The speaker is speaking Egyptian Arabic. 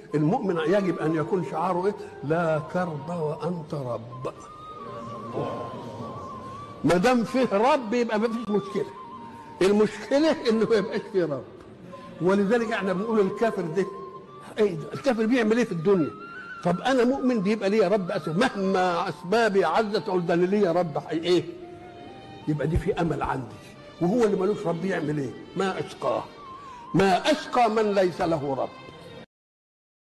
المؤمن يجب ان يكون شعاره ايه لا كرب وانت رب ما دام فيه رب يبقى ما فيش مشكله المشكله انه ما يبقاش فيه رب ولذلك احنا بنقول الكافر ده ايه ده الكافر بيعمل ايه في الدنيا طب انا مؤمن بيبقى ليا رب أسف. مهما اسبابي عزت اقول ده أنا ليا رب حي ايه يبقى دي في امل عندي وهو اللي ملوش رب يعمل ايه ما اشقاه ما اشقى من ليس له رب